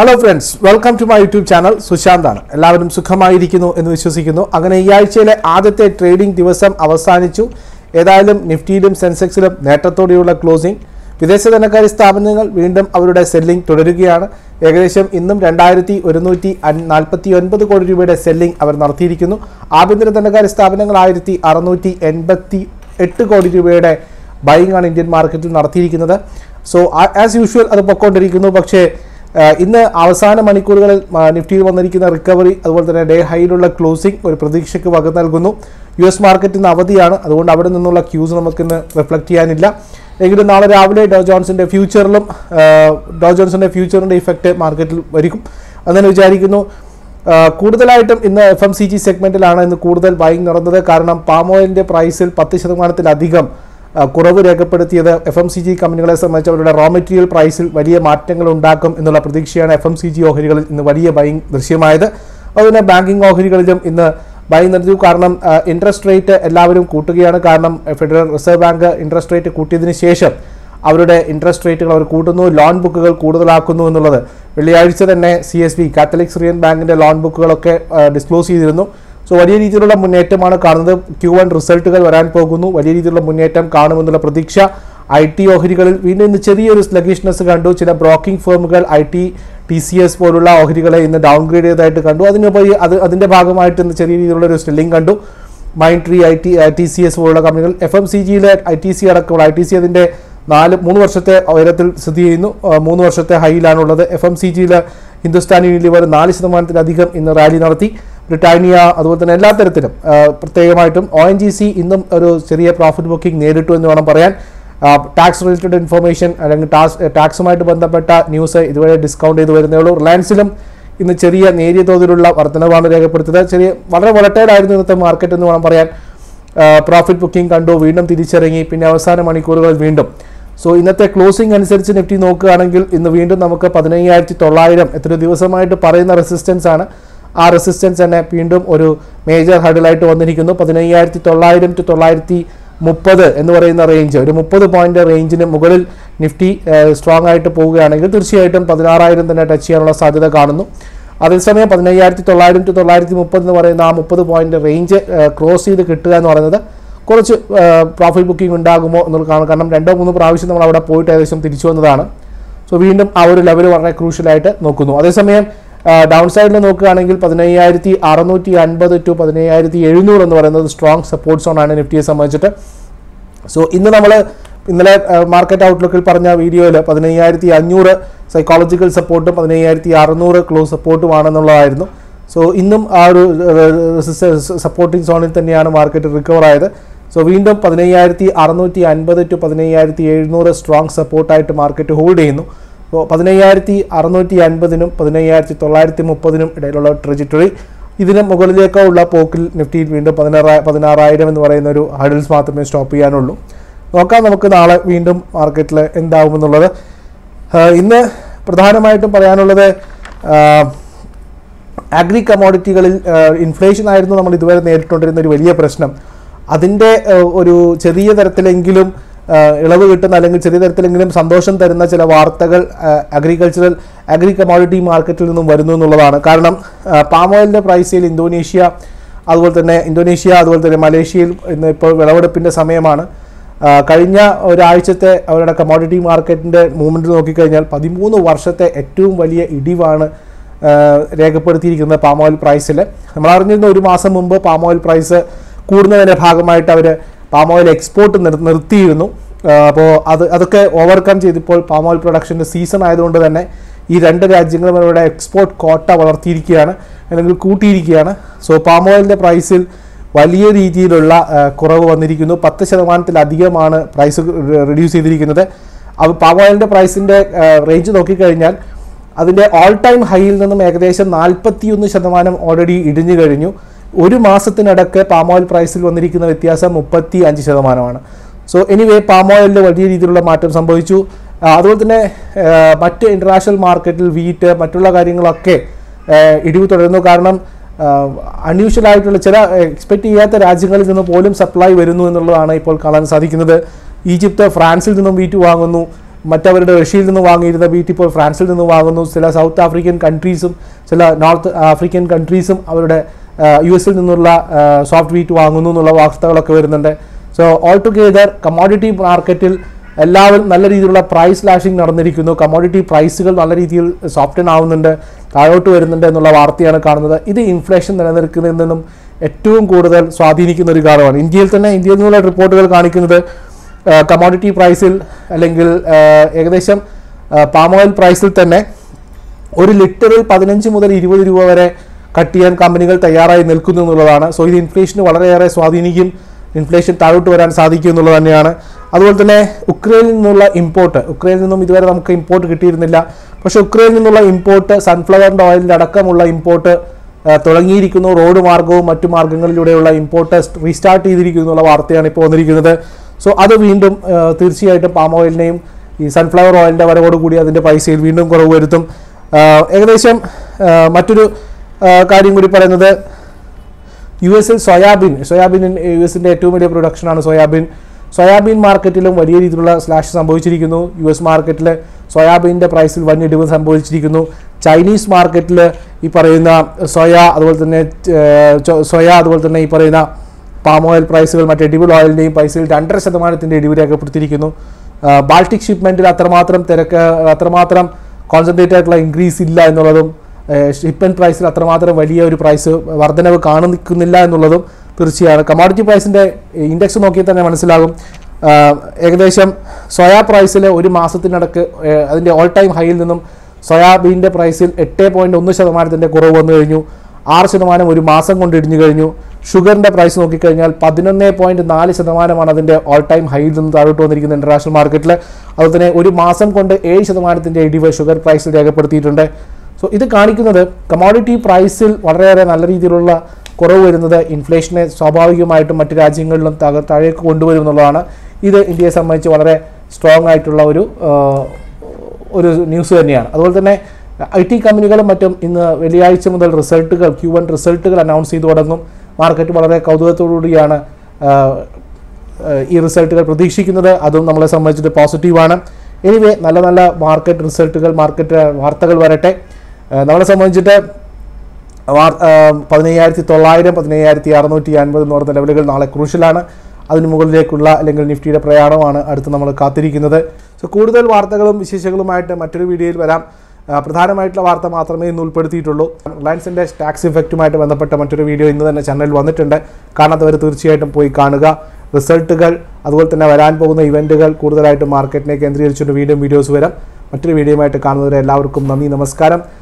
hello friends welcome to my YouTube channel സുശാന്താണ് എല്ലാവരും സുഖമായിരിക്കുന്നു എന്ന് വിശ്വസിക്കുന്നു അങ്ങനെ ഈ ആഴ്ചയിലെ ആദ്യത്തെ ട്രേഡിംഗ് ദിവസം അവസാനിച്ചു ഏതായാലും നിഫ്റ്റിയിലും സെൻസെക്സിലും നേട്ടത്തോടെയുള്ള ക്ലോസിംഗ് വിദേശ ധനകാര്യ സ്ഥാപനങ്ങൾ വീണ്ടും അവരുടെ സെല്ലിംഗ് തുടരുകയാണ് ഏകദേശം ഇന്നും രണ്ടായിരത്തി ഒരുന്നൂറ്റി നാൽപ്പത്തി ഒൻപത് കോടി രൂപയുടെ സെല്ലിംഗ് അവർ നടത്തിയിരിക്കുന്നു ആഭ്യന്തര ധനകാര്യ സ്ഥാപനങ്ങൾ ആയിരത്തി അറുന്നൂറ്റി എൺപത്തി എട്ട് കോടി രൂപയുടെ ബൈങ് ആണ് ഇന്ത്യൻ മാർക്കറ്റിൽ നടത്തിയിരിക്കുന്നത് സോ ആസ് യൂഷ്വൽ അത് പൊക്കോണ്ടിരിക്കുന്നു പക്ഷേ ആ, ഇന്ന് അവസാന മണിക്കൂറുകളിൽ ആ, നിഫ്റ്റിയിൽ വന്നിരിക്കുന്ന റിക്കവറി അതുപോലെ തന്നെ ഡേ ഹൈയിലുള്ള ക്ലോസിംഗ് ഒരു പ്രതീക്ഷയ്ക്ക് വക നൽകുന്നു യു എസ് മാർക്കറ്റ് ഇന്ന് അവധിയാണ് അതുകൊണ്ട് അവിടെ നിന്നുള്ള ക്യൂസ് നമുക്കിന്ന് റിഫ്ലക്ട് ചെയ്യാനില്ല എങ്കിലും നാളെ രാവിലെ ഡോ ജോൺസിൻ്റെ ഫ്യൂച്ചറിലും ആ, ഡോ ജോൺസിൻ്റെ ഫ്യൂച്ചറിൻ്റെ ഇഫക്റ്റ് മാർക്കറ്റിൽ വരും അങ്ങനെ വിചാരിക്കുന്നു ആ, കൂടുതലായിട്ടും ഇന്ന് എഫ് എം സി ജി സെഗ്മെൻറ്റിലാണ് ഇന്ന് കൂടുതൽ ബൈങ് നടന്നത് കാരണം പാം ഓയിലിൻ്റെ പ്രൈസിൽ പത്ത് ശതമാനത്തിലധികം ആ, കുറവ് രേഖപ്പെടുത്തിയത് എഫ് എം സി ജി കമ്പനികളെ സംബന്ധിച്ച് അവരുടെ റോ മെറ്റീരിയൽ പ്രൈസിൽ വലിയ മാറ്റങ്ങൾ ഉണ്ടാക്കും എന്നുള്ള പ്രതീക്ഷയാണ് എഫ് എം സി ജി ഓഹരികളിൽ ഇന്ന് വലിയ ബൈങ് ദൃശ്യമായത് അതുപോലെ ബാങ്കിങ് ഓഹരികളിലും ഇന്ന് ബൈ നടത്തി കാരണം ഇൻട്രസ്റ്റ് റേറ്റ് എല്ലാവരും കൂട്ടുകയാണ് കാരണം federal reserve bank interest rate കൂട്ടിയതിന് ശേഷം അവരുടെ ഇൻട്രസ്റ്റ് റേറ്റുകൾ അവർ കൂട്ടുന്നു ലോൺ ബുക്കുകൾ കൂടുതലാക്കുന്നു എന്നുള്ളത് വെള്ളിയാഴ്ച തന്നെ C S B Catholic Syrian ബാങ്കിന്റെ ലോൺ ബുക്കുകളൊക്കെ ഡിസ്ക്ലോസ് ചെയ്തിരുന്നു സോ വലിയ രീതിയിലുള്ള മുന്നേറ്റമാണ് കാണുന്നത് ക്യൂ വൺ റിസൾട്ടുകൾ വരാൻ പോകുന്നു വലിയ രീതിയിലുള്ള മുന്നേറ്റം കാണുമെന്നുള്ള പ്രതീക്ഷ ഐ ടി ഓഹരികളിൽ വീണ്ടും ഇന്ന് ചെറിയൊരു സ്ലഗിഷ്നെസ് കണ്ടു ചില ബ്രോക്കിംഗ് ഫേമുകൾ I T T C S പോലുള്ള ഓഹരികളെ ഇന്ന് ഡൗൺഗ്രേഡ് ചെയ്തതായിട്ട് കണ്ടു അതിനുപരി അത് അതിൻ്റെ ഭാഗമായിട്ട് ഇന്ന് ചെറിയ രീതിയിലുള്ള ഒരു സ്റ്റില്ലിംഗ് കണ്ടു Mindtree I T T C S പോലുള്ള കമ്പനികൾ എഫ് എം സി ജിയിലെ ഐ ടി സി അടക്കമുള്ള ഐ ടി സി അതിൻ്റെ നാല് മൂന്ന് വർഷത്തെ ഉയരത്തിൽ സ്ഥിതി ചെയ്യുന്നു ആ, മൂന്ന് വർഷത്തെ ഹൈയിലാണുള്ളത് എഫ് എം സി ജിയിൽ ഹിന്ദുസ്ഥാൻ യൂണിലിവർ നാല് ശതമാനത്തിലധികം ഇന്ന് റാലി നടത്തി ബ്രിട്ടാനിയ അതുപോലെ തന്നെ എല്ലാ തരത്തിലും ആ, പ്രത്യേകമായിട്ടും ഒ എൻ ജി സി ഇന്നും ഒരു ചെറിയ പ്രോഫിറ്റ് ബുക്കിംഗ് നേരിട്ടു എന്ന് വേണം പറയാൻ ടാക്സ് റിലേറ്റഡ് ഇൻഫർമേഷൻ അല്ലെങ്കിൽ ടാക്സ് ടാക്സുമായിട്ട് ബന്ധപ്പെട്ട ന്യൂസ് ഇതുവരെ ഡിസ്കൗണ്ട് ചെയ്ത് വരുന്നേ ഉള്ളൂ റിലയൻസിലും ഇന്ന് ചെറിയ നേരിയ തോതിലുള്ള വർധനവാണ് രേഖപ്പെടുത്തിയത് ചെറിയ വളരെ വൊളറ്റൈൽ ആയിരുന്നു ഇന്നത്തെ മാർക്കറ്റ് എന്ന് വേണം പറയാൻ പ്രോഫിറ്റ് ബുക്കിംഗ് കണ്ടു വീണ്ടും തിരിച്ചിറങ്ങി പിന്നെ അവസാന മണിക്കൂറുകൾ വീണ്ടും സോ ഇന്നത്തെ ക്ലോസിംഗ് അനുസരിച്ച് നിഫ്റ്റി നോക്കുകയാണെങ്കിൽ ഇന്ന് വീണ്ടും നമുക്ക് പതിനയ്യായിരത്തി തൊള്ളായിരം എത്ര ദിവസമായിട്ട് പറയുന്ന റെസിസ്റ്റൻസ് ആണ് ആ റെസിസ്റ്റൻസ് തന്നെ വീണ്ടും ഒരു മേജർ ഹഡിലായിട്ട് വന്നിരിക്കുന്നു പതിനയ്യായിരത്തി തൊള്ളായിരം ടു തൊള്ളായിരത്തി മുപ്പത് എന്ന് പറയുന്ന റേഞ്ച് ഒരു മുപ്പത് പോയിന്റ് റേഞ്ചിന് മുകളിൽ നിഫ്റ്റി സ്ട്രോങ് ആയിട്ട് പോവുകയാണെങ്കിൽ തീർച്ചയായിട്ടും പതിനാറായിരം തന്നെ ടച്ച് ചെയ്യാനുള്ള സാധ്യത കാണുന്നു അതേസമയം പതിനയ്യായിരത്തി തൊള്ളായിരം ടു തൊള്ളായിരത്തി മുപ്പത് എന്ന് പറയുന്ന ആ മുപ്പത് പോയിന്റ് റേഞ്ച് ക്രോസ് ചെയ്ത് കിട്ടുക എന്ന് പറയുന്നത് കുറച്ച് പ്രോഫിറ്റ് ബുക്കിംഗ് ഉണ്ടാകുമോ എന്നുള്ള കാണും കാരണം രണ്ടോ മൂന്നോ പ്രാവശ്യം നമ്മൾ അവിടെ പോയിട്ട് ഏകദേശം തിരിച്ചു വന്നതാണ് സോ വീണ്ടും ആ ഒരു ലെവൽ വളരെ ക്രൂഷ്യലായിട്ട് നോക്കുന്നു അതേസമയം ഡൗൺ സൈഡിൽ നോക്കുകയാണെങ്കിൽ പതിനയ്യായിരത്തി അറുന്നൂറ്റി അൻപത് ടു പതിനയ്യായിരത്തി എഴുന്നൂറ് എന്ന് പറയുന്നത് സ്ട്രോങ് സപ്പോർട്ട് സോൺ ആണ് നിഫ്റ്റിയെ സംബന്ധിച്ചിട്ട് സോ ഇന്ന് നമ്മൾ ഇന്നലെ മാർക്കറ്റ് ഔട്ട്ലുക്കിൽ പറഞ്ഞ വീഡിയോയിൽ പതിനയ്യായിരത്തി അഞ്ഞൂറ് സൈക്കോളജിക്കൽ സപ്പോർട്ടും പതിനയ്യായിരത്തി അറുന്നൂറ് ക്ലോസ് സപ്പോർട്ടുമാണെന്നുള്ളതായിരുന്നു സോ ഇന്നും ആ ഒരു സപ്പോർട്ടിംഗ് സോണിൽ തന്നെയാണ് മാർക്കറ്റ് റിക്കവർ ആയത് സോ വീണ്ടും പതിനയ്യായിരത്തി അറുന്നൂറ്റി അൻപത് ടു പതിനയ്യായിരത്തി എഴുന്നൂറ് സ്ട്രോങ് സപ്പോർട്ടായിട്ട് മാർക്കറ്റ് ഹോൾഡ് ചെയ്യുന്നു സോ പതിനയ്യായിരത്തി അറുന്നൂറ്റി അൻപതിനും പതിനയ്യായിരത്തി തൊള്ളായിരത്തി മുപ്പതിനും ഇടയിലുള്ള ട്രജറ്ററി ഇതിന് മുകളിലേക്കോ ഉള്ള പോക്കിൽ നിഫ്റ്റിയിൽ വീണ്ടും പതിനാറ് പതിനാറായിരം എന്ന് പറയുന്ന ഒരു ഹഡിൽസ് മാത്രമേ സ്റ്റോപ്പ് ചെയ്യാനുള്ളൂ നോക്കാം നമുക്ക് നാളെ വീണ്ടും മാർക്കറ്റിൽ എന്താവുമെന്നുള്ളത് ആഹ് ഇന്ന് പ്രധാനമായിട്ടും പറയാനുള്ളത് അഗ്രി കമോഡിറ്റികളിൽ ഇൻഫ്ലേഷൻ ആയിരുന്നു നമ്മൾ ഇതുവരെ നേരിട്ടുകൊണ്ടിരുന്ന ഒരു വലിയ പ്രശ്നം അതിൻ്റെ ആഹ് ഒരു ചെറിയ തരത്തിലെങ്കിലും ആഹ് ഇളവ് കിട്ടുന്ന അല്ലെങ്കിൽ ചെറിയ തരത്തിലെങ്കിലും സന്തോഷം തരുന്ന ചില വാർത്തകൾ അഗ്രികൾച്ചറൽ അഗ്രി കമോഡിറ്റി മാർക്കറ്റിൽ നിന്നും വരുന്നു എന്നുള്ളതാണ് കാരണം പാം ഓയിലിൻ്റെ പ്രൈസിൽ ഇന്തോനേഷ്യ അതുപോലെ തന്നെ ഇന്തോനേഷ്യ അതുപോലെ തന്നെ മലേഷ്യയിൽ ഇന്ന് ഇപ്പോൾ വിളവെടുപ്പിൻ്റെ സമയമാണ് ആ, കഴിഞ്ഞ ഒരാഴ്ചത്തെ അവരുടെ കമോഡിറ്റി മാർക്കറ്റിൻ്റെ മൂവ്മെൻറ്റ് നോക്കിക്കഴിഞ്ഞാൽ പതിമൂന്ന് വർഷത്തെ ഏറ്റവും വലിയ ഇടിവാണ് ആ, രേഖപ്പെടുത്തിയിരിക്കുന്നത് പാം ഓയിൽ പ്രൈസിൽ നമ്മൾ അറിഞ്ഞിരുന്ന ഒരു മാസം മുമ്പ് പാം ഓയിൽ പ്രൈസ് കൂടുന്നതിൻ്റെ ഭാഗമായിട്ട് അവർ പാം ഓയിൽ എക്സ്പോർട്ട് നിർ നിർത്തിയിരുന്നു അപ്പോൾ അത് അതൊക്കെ ഓവർകം ചെയ്തിപ്പോൾ പാം ഓയിൽ പ്രൊഡക്ഷൻ്റെ സീസൺ ആയതുകൊണ്ട് തന്നെ ഈ രണ്ട് രാജ്യങ്ങളും അവരുടെ എക്സ്പോർട്ട് കോട്ട വളർത്തിയിരിക്കുകയാണ് അല്ലെങ്കിൽ കൂട്ടിയിരിക്കുകയാണ് സോ പാം ഓയിലിൻ്റെ പ്രൈസിൽ വലിയ രീതിയിലുള്ള ആ, കുറവ് വന്നിരിക്കുന്നു പത്ത് ശതമാനത്തിലധികമാണ് പ്രൈസ് റിഡ്യൂസ് ചെയ്തിരിക്കുന്നത് അത് പാം ഓയിലിൻ്റെ പ്രൈസിൻ്റെ റേഞ്ച് നോക്കിക്കഴിഞ്ഞാൽ അതിൻ്റെ ഓൾ ടൈം ഹൈയിൽ നിന്നും ഏകദേശം നാൽപ്പത്തിയൊന്ന് ശതമാനം ഓൾറെഡി ഇടിഞ്ഞു കഴിഞ്ഞു ഒരു മാസത്തിനിടക്ക് പാം ഓയിൽ പ്രൈസിൽ വന്നിരിക്കുന്ന വ്യത്യാസം മുപ്പത്തി അഞ്ച് ശതമാനമാണ് സോ എനിവേ പാം ഓയിലിൽ വലിയ രീതിയിലുള്ള മാറ്റം സംഭവിച്ചു ആ, അതുപോലെ തന്നെ ആ, മറ്റ് ഇൻ്റർനാഷണൽ മാർക്കറ്റിൽ വീറ്റ് മറ്റുള്ള കാര്യങ്ങളൊക്കെ ആ, ഇടിവ് തുടരുന്നു കാരണം അൺയൂഷ്വൽ ആയിട്ടുള്ള ചില എക്സ്പെക്ട് ചെയ്യാത്ത രാജ്യങ്ങളിൽ നിന്ന് പോലും സപ്ലൈ വരുന്നു എന്നുള്ളതാണ് ഇപ്പോൾ കാണാൻ സാധിക്കുന്നത് ഈജിപ്ത് ഫ്രാൻസിൽ നിന്നും വീറ്റ് വാങ്ങുന്നു മറ്റവരുടെ റഷ്യയിൽ നിന്ന് വാങ്ങിയിരുന്ന ബീറ്റ് ഇപ്പോൾ ഫ്രാൻസിൽ നിന്ന് വാങ്ങുന്നു ചില സൗത്ത് ആഫ്രിക്കൻ കൺട്രീസും ചില നോർത്ത് ആഫ്രിക്കൻ കൺട്രീസും അവരുടെ യു എസിൽ നിന്നുള്ള സോഫ്റ്റ് വീറ്റ് വാങ്ങുന്നു എന്നുള്ള വാർത്തകളൊക്കെ വരുന്നുണ്ട് സോ ഓൾ ടുഗെദർ കമ്മോഡിറ്റി മാർക്കറ്റിൽ എല്ലാവരും നല്ല രീതിയിലുള്ള പ്രൈസ് ലാഷിംഗ് നടന്നിരിക്കുന്നു കമ്മോഡിറ്റി പ്രൈസുകൾ നല്ല രീതിയിൽ സോഫ്റ്റൻ ആവുന്നുണ്ട് താഴോട്ട് വരുന്നുണ്ട് എന്നുള്ള വാർത്തയാണ് കാണുന്നത് ഇത് ഇൻഫ്ലേഷൻ നിലനിൽക്കുന്നതിൽ നിന്നും ഏറ്റവും കൂടുതൽ സ്വാധീനിക്കുന്ന ഒരു കാര്യമാണ് ഇന്ത്യയിൽ തന്നെ ഇന്ത്യയിൽ നിന്നുള്ള റിപ്പോർട്ടുകൾ കാണിക്കുന്നത് കമ്മോഡിറ്റി പ്രൈസിൽ അല്ലെങ്കിൽ ആ, ഏകദേശം പാം ഓയിൽ പ്രൈസിൽ തന്നെ ഒരു ലിറ്ററിൽ പതിനഞ്ച് മുതൽ ഇരുപത് രൂപ വരെ കട്ട് ചെയ്യാൻ കമ്പനികൾ തയ്യാറായി നിൽക്കുന്നു എന്നുള്ളതാണ് സോ ഇത് ഇൻഫ്ലേഷന് വളരെയേറെ സ്വാധീനിക്കും ഇൻഫ്ലേഷൻ താഴോട്ട് വരാൻ സാധിക്കും എന്നുള്ളത് തന്നെയാണ് അതുപോലെ തന്നെ ഉക്രൈനിൽ നിന്നുള്ള ഇമ്പോർട്ട് ഉക്രൈനിൽ നിന്നും ഇതുവരെ നമുക്ക് ഇമ്പോർട്ട് കിട്ടിയിരുന്നില്ല പക്ഷേ ഉക്രൈനിൽ നിന്നുള്ള ഇമ്പോർട്ട് സൺഫ്ലവറിൻ്റെ ഓയിലിൻ്റെ അടക്കമുള്ള ഇമ്പോർട്ട് തുടങ്ങിയിരിക്കുന്നു റോഡ് മാർഗവും മറ്റു മാർഗങ്ങളിലൂടെയുള്ള ഇമ്പോർട്ട് റീസ്റ്റാർട്ട് ചെയ്തിരിക്കുന്നു എന്നുള്ള വാർത്തയാണ് ഇപ്പോൾ വന്നിരിക്കുന്നത് സോ അത് വീണ്ടും ആ, തീർച്ചയായിട്ടും പാം ഓയിലിനെയും ഈ സൺഫ്ലവർ ഓയിലിൻ്റെ വരവോടുകൂടി അതിൻ്റെ പൈസയിൽ വീണ്ടും കുറവ് വരുത്തും ആ, ഏകദേശം ആ, മറ്റൊരു ആ, കാര്യം കൂടി പറയുന്നത് യു എസിൽ സോയാബീൻ സോയാബീൻ യു എസിൻ്റെ ഏറ്റവും വലിയ പ്രൊഡക്ഷനാണ് സോയാബീൻ സോയാബീൻ മാർക്കറ്റിലും വലിയ രീതിയിലുള്ള സ്ലാഷ് സംഭവിച്ചിരിക്കുന്നു യു എസ് മാർക്കറ്റിൽ സോയാബീൻ്റെ പ്രൈസിൽ വൻ ഇടിവ് സംഭവിച്ചിരിക്കുന്നു ചൈനീസ് മാർക്കറ്റിൽ ഈ പറയുന്ന സോയ അതുപോലെ തന്നെ ഏർ, ചൊ- സോയ അതുപോലെ തന്നെ ഈ പറയുന്ന പാം ഓയിൽ പ്രൈസുകൾ മറ്റ് എഡിബിൾ ഓയിലിൻ്റെയും പ്രൈസിൽ രണ്ടര ശതമാനത്തിൻ്റെ ഇടിവ് രേഖപ്പെടുത്തിയിരിക്കുന്നു ആ, ബാൾട്ടിക് ഷിപ്മെൻറ്റിൽ അത്രമാത്രം തിരക്ക് അത്രമാത്രം കോൺസെൻട്രേറ്റ് ആയിട്ടുള്ള ഇൻക്രീസ് ഇല്ല എന്നുള്ളതും ഷിപ്മെൻറ്റ് പ്രൈസിൽ അത്രമാത്രം വലിയ ഒരു പ്രൈസ് വർധനവ് കാണിക്കുന്നില്ല എന്നുള്ളതും തീർച്ചയാണ് കമോഡിറ്റി പ്രൈസിൻ്റെ ഇൻഡെക്സ് നോക്കിയാൽ തന്നെ മനസ്സിലാകും ആ, ഏകദേശം സോയാ പ്രൈസിൽ ഒരു മാസത്തിനിടക്ക് ഏ, അതിൻ്റെ ഓൾ ടൈം ഹൈയിൽ നിന്നും സോയാബീൻ്റെ പ്രൈസിൽ എട്ട് പോയിൻറ്റ് ഒന്ന് ശതമാനത്തിൻ്റെ കുറവ് വന്നു കഴിഞ്ഞു ആറ് ശതമാനം ഒരു മാസം കൊണ്ട് ഇടിഞ്ഞു കഴിഞ്ഞു ഷുഗറിൻ്റെ പ്രൈസ് നോക്കിക്കഴിഞ്ഞാൽ പതിനൊന്ന് പോയിൻറ്റ് നാല് ശതമാനമാണ് അതിൻ്റെ ഓൾ ടൈം ഹൈയിൽ നിന്ന് താഴോട്ട് വന്നിരിക്കുന്നത് ഇൻ്റർനാഷണൽ മാർക്കറ്റിൽ അതുപോലെ തന്നെ ഒരു മാസം കൊണ്ട് ഏഴ് ശതമാനത്തിൻ്റെ ഇടിവ് ഷുഗർ പ്രൈസിൽ രേഖപ്പെടുത്തിയിട്ടുണ്ട് സോ ഇത് കാണിക്കുന്നത് കമോഡിറ്റി പ്രൈസിൽ വളരെയേറെ നല്ല രീതിയിലുള്ള കുറവ് വരുന്നത് ഇൻഫ്ലേഷനെ സ്വാഭാവികമായിട്ടും മറ്റ് രാജ്യങ്ങളിലും തക താഴേക്ക് കൊണ്ടുവരും എന്നുള്ളതാണ് ഇത് ഇന്ത്യയെ സംബന്ധിച്ച് വളരെ സ്ട്രോങ് ആയിട്ടുള്ള ഒരു ആ, ഒരു ന്യൂസ് തന്നെയാണ് അതുപോലെ തന്നെ ഐ ടി കമ്പനികളും മറ്റും ഇന്ന് വെള്ളിയാഴ്ച മുതൽ റിസൾട്ടുകൾ ക്യൂ വൺ റിസൾട്ടുകൾ അനൗൺസ് ചെയ്തു തുടങ്ങും മാർക്കറ്റ് വളരെ കൗതുകത്തോടുകൂടിയാണ് ആ, ആ, ഈ റിസൾട്ടുകൾ പ്രതീക്ഷിക്കുന്നത് അതും നമ്മളെ സംബന്ധിച്ചിട്ട് പോസിറ്റീവാണ് എനിവേ നല്ല നല്ല മാർക്കറ്റ് റിസൾട്ടുകൾ മാർക്കറ്റ് വാർത്തകൾ വരട്ടെ ആ, നമ്മളെ സംബന്ധിച്ചിട്ട് വാർ- ആ, പതിനയ്യായിരത്തി തൊള്ളായിരം പതിനയ്യായിരത്തി അറുന്നൂറ്റി അൻപത് എന്ന് പറഞ്ഞ ലെവലുകൾ നാളെ ക്രൂഷ്യലാണ് അതിന് മുകളിലേക്കുള്ള അല്ലെങ്കിൽ നിഫ്റ്റിയുടെ പ്രയാണമാണ് അടുത്ത് നമ്മൾ കാത്തിരിക്കുന്നത് സോ കൂടുതൽ വാർത്തകളും വിശേഷങ്ങളുമായിട്ട് മറ്റൊരു വീഡിയോയിൽ വരാം ആ, പ്രധാനമായിട്ടുള്ള വാർത്ത മാത്രമേ ഇന്ന് ഉൾപ്പെടുത്തിയിട്ടുള്ളൂ റിലയൻസിൻ്റെ ടാക്സ് ഇഫക്റ്റുമായിട്ട് ബന്ധപ്പെട്ട മറ്റൊരു വീഡിയോ ഇന്ന് തന്നെ ചാനലിൽ വന്നിട്ടുണ്ട് കാണാത്തവർ തീർച്ചയായിട്ടും പോയി കാണുക റിസൾട്ടുകൾ അതുപോലെ തന്നെ വരാൻ പോകുന്ന ഇവൻറ്റുകൾ കൂടുതലായിട്ട് മാർക്കറ്റിനെ കേന്ദ്രീകരിച്ചുകൊണ്ട് വീണ്ടും വീഡിയോസ് വരാം മറ്റൊരു വീഡിയോയുമായിട്ട് കാണുന്നവരെ എല്ലാവർക്കും നന്ദി നമസ്കാരം